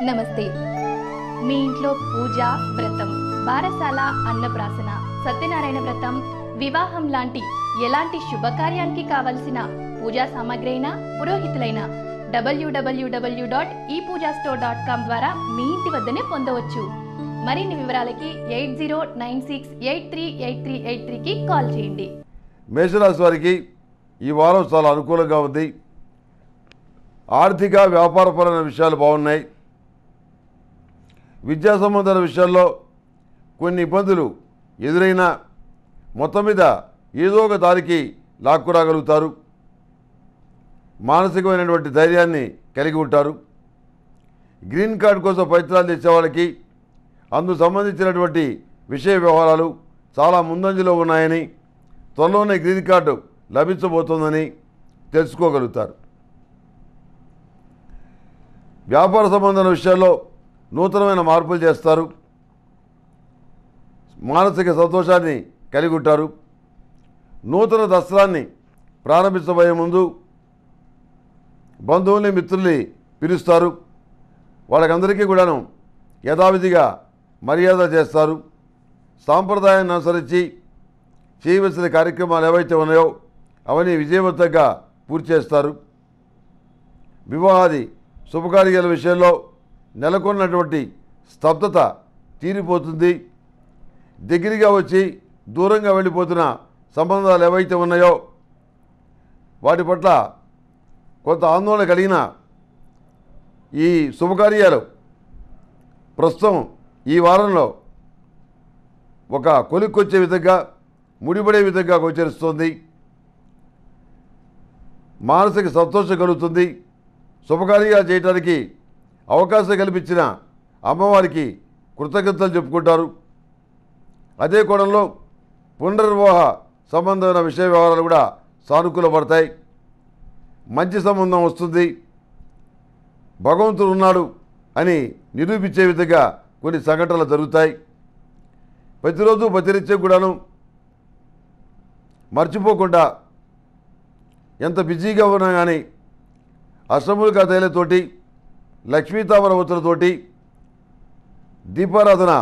నమస్తే మీ ఇంట్లో పూజ వ్రతం బారసాల అన్నప్రాసన సత్యనారాయణ వ్రతం వివాహం లాంటి ఎలాంటి శుభకార్యానికి కావలసిన పూజా సామాగ్రి అయినా పురోహితులైన డబ్ల్యూడబ్ల్యూడబ్ల్యూ డాట్ ఈ పూజా స్టోర్ డాట్ కామ్ ద్వారా మీ ఇంటి వద్దనే పొందవచ్చు మరిన్ని వివరాలకి eight zero nine six eight three eight three eight త్రీకి కాల్ చేయండి మేషరాశి వారికి ఈ వారం చాలా అనుకూలంగా ఉంది ఆర్థిక వ్యాపారపరమైన విషయాలు బాగున్నాయి విద్యా సంబంధాల విషయాల్లో కొన్ని ఇబ్బందులు ఎదురైనా మొత్తం మీద ఏదో ఒక దారికి లాక్కురాగలుగుతారు మానసికమైనటువంటి ధైర్యాన్ని కలిగి ఉంటారు గ్రీన్ కార్డ్ కోసం ప్రయత్నాలు చేసే వాళ్ళకి అందుకు సంబంధించినటువంటి విషయ వ్యవహారాలు చాలా ముందంజలో ఉన్నాయని త్వరలోనే గ్రీన్ కార్డు లభించబోతోందని తెలుసుకోగలుగుతారు వ్యాపార సంబంధమైన విషయాల్లో నూతనమైన మార్పులు చేస్తారు మానసిక సంతోషాన్ని కలిగి ఉంటారు నూతన దసరాన్ని ప్రారంభించబోయే ముందు బంధువుల్ని మిత్రుల్ని పిలుస్తారు వాళ్ళకందరికీ కూడాను యథావిధిగా మర్యాద చేస్తారు సాంప్రదాయాన్ని అనుసరించి చేయవలసిన కార్యక్రమాలు ఏవైతే ఉన్నాయో అవన్నీ విజయవంతంగా పూర్తి చేస్తారు వివాహాది శుభకార్యాల విషయంలో నెలకొన్నటువంటి స్తబ్దత తీరిపోతుంది దగ్గరగా వచ్చి దూరంగా వెళ్ళిపోతున్న సంబంధాలు ఏవైతే ఉన్నాయో వాటి పట్ల కొంత ఆందోళన కలిగిన ఈ శుభకార్యాలు ప్రస్తుతం ఈ వారంలో ఒక కొలిక్కొచ్చే విధంగా ముడిపడే విధంగా గోచరిస్తోంది మానసిక సంతోషం కలుగుతుంది శుభకార్యాలు చేయడానికి అవకాశం కల్పించిన అమ్మవారికి కృతజ్ఞతలు చెప్పుకుంటారు అదే కోణంలో పునర్వివాహ సంబంధమైన విషయ వ్యవహారాలు కూడా సానుకూలపడతాయి మంచి సంబంధం వస్తుంది భగవంతుడు ఉన్నాడు అని నిరూపించే విధంగా కొన్ని సంఘటనలు జరుగుతాయి ప్రతిరోజు ప్రతినిత్యం కూడాను మర్చిపోకుండా ఎంత బిజీగా ఉన్నా కానీ అష్టములుగా తైలతోటి లక్ష్మీతామరవతులతోటి దీపారాధన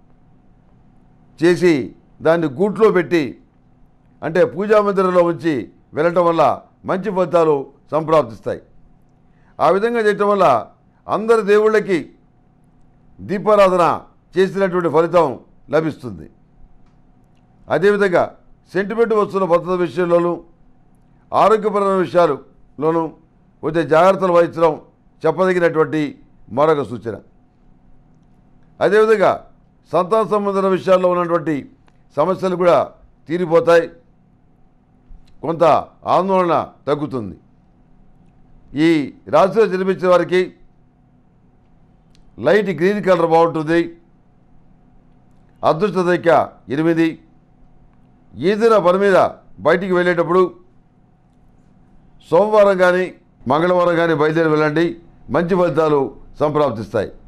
చేసి దాన్ని గూట్లో పెట్టి అంటే పూజా మందిరంలో ఉంచి వెళ్ళటం వల్ల మంచి ఫలితాలు సంప్రాప్తిస్తాయి ఆ విధంగా చేయటం వల్ల అందరి దేవుళ్ళకి దీపారాధన చేసినటువంటి ఫలితం లభిస్తుంది అదేవిధంగా సెంటిమెంట్ వస్తువుల భద్రత విషయంలోనూ ఆరోగ్యపరమైన విషయాలులోనూ కొద్దిగా జాగ్రత్తలు వహించడం చెప్పదగినటువంటి మరొక సూచన అదేవిధంగా సంతాన సంబంధమైన విషయాల్లో ఉన్నటువంటి సమస్యలు కూడా తీరిపోతాయి కొంత ఆందోళన తగ్గుతుంది ఈ రాశిలో జన్మించిన వారికి లైట్ గ్రీన్ కలర్ బాగుంటుంది అదృష్ట సంఖ్య ఎనిమిది ఏదైనా పని మీద బయటికి వెళ్ళేటప్పుడు సోమవారం కానీ మంగళవారం కానీ బయలుదేరి వెళ్ళండి మంచి ఫలితాలు సంప్రాప్తిస్తాయి